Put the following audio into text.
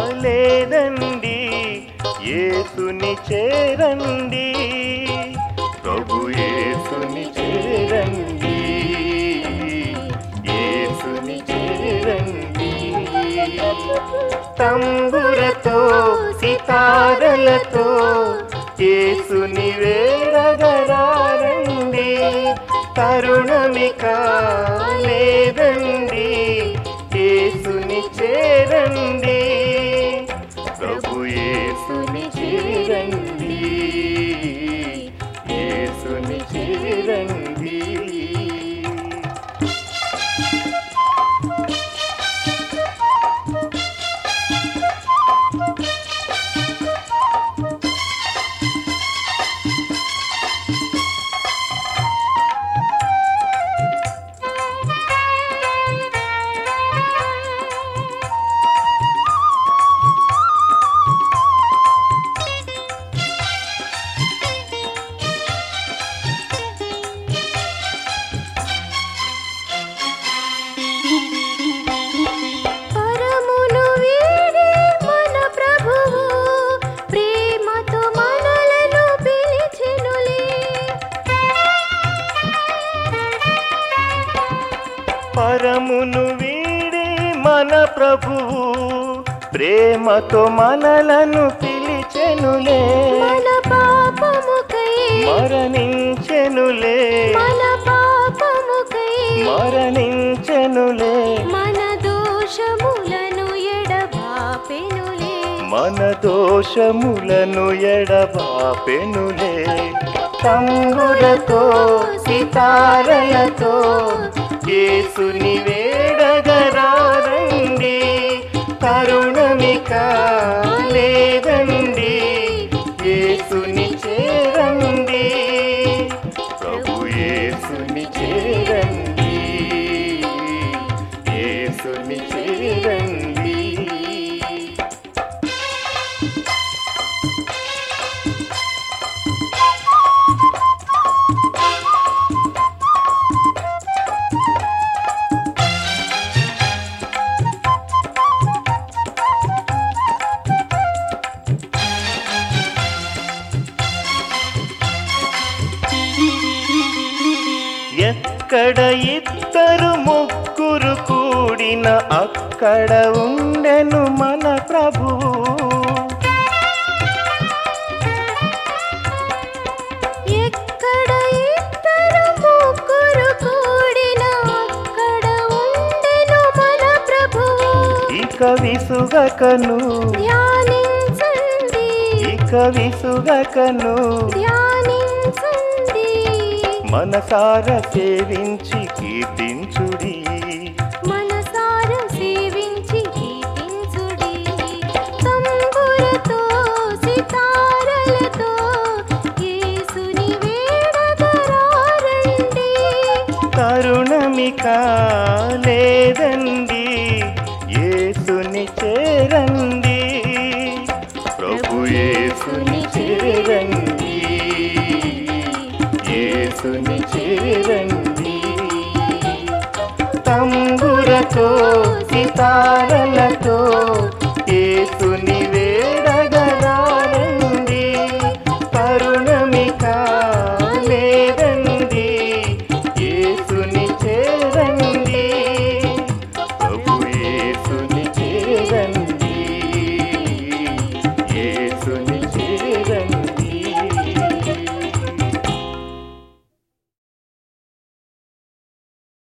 లేదండి యేసుని చేరండి ప్రభు యేసుని చేరండి యేసుని చేరండి తంబురతో సితారలతో యేసుని వేడగరారండి తరుణమిక లేదండి యేసుని చేరండి ప్రభు యేసుని చేరండి యేసుని చేరండి పరమును వీడి మన ప్రభువు ప్రేమతో మనలను పిలిచెనులే పరమును వీడి మన ప్రభువు ప్రేమతో మనలను పిలిచెనులే మన పాపముకై మరణించెనులే మన పాపముకై మరణించెనులే మన దోషములను ఎడబాపెనులే మన దోషములను ఎడబాపెనులే తంబులతో సితారలతో యేసుని వేడగరారండి కరుణమిక లేదండి యేసుని చేరండి ప్రభు యేసుని చేరండి యేసుని చేరండి ఎక్కడ ఇద్దరు ముగ్గురు కూడిన అక్కడ ఉండెను మన ప్రభువు ఎక్కడ ఇద్దరు ముగ్గురు కూడిన అక్కడ ఉండెను మన ప్రభువు ఇక విసుగకను ధ్యానించండి ఇక విసుగకను ధ్యానించండి మనసార సేవించి కీర్తించుడి మనసార సేవించి గీతించుడి తంబురతో సితారలతో యేసుని వేడగరారండి కరుణమిక లేదండి యేసుని చేరండి ప్రభు యేసుని చేరండి యేసుని చేరండి తంబురతో సితారలతో యేసుని వే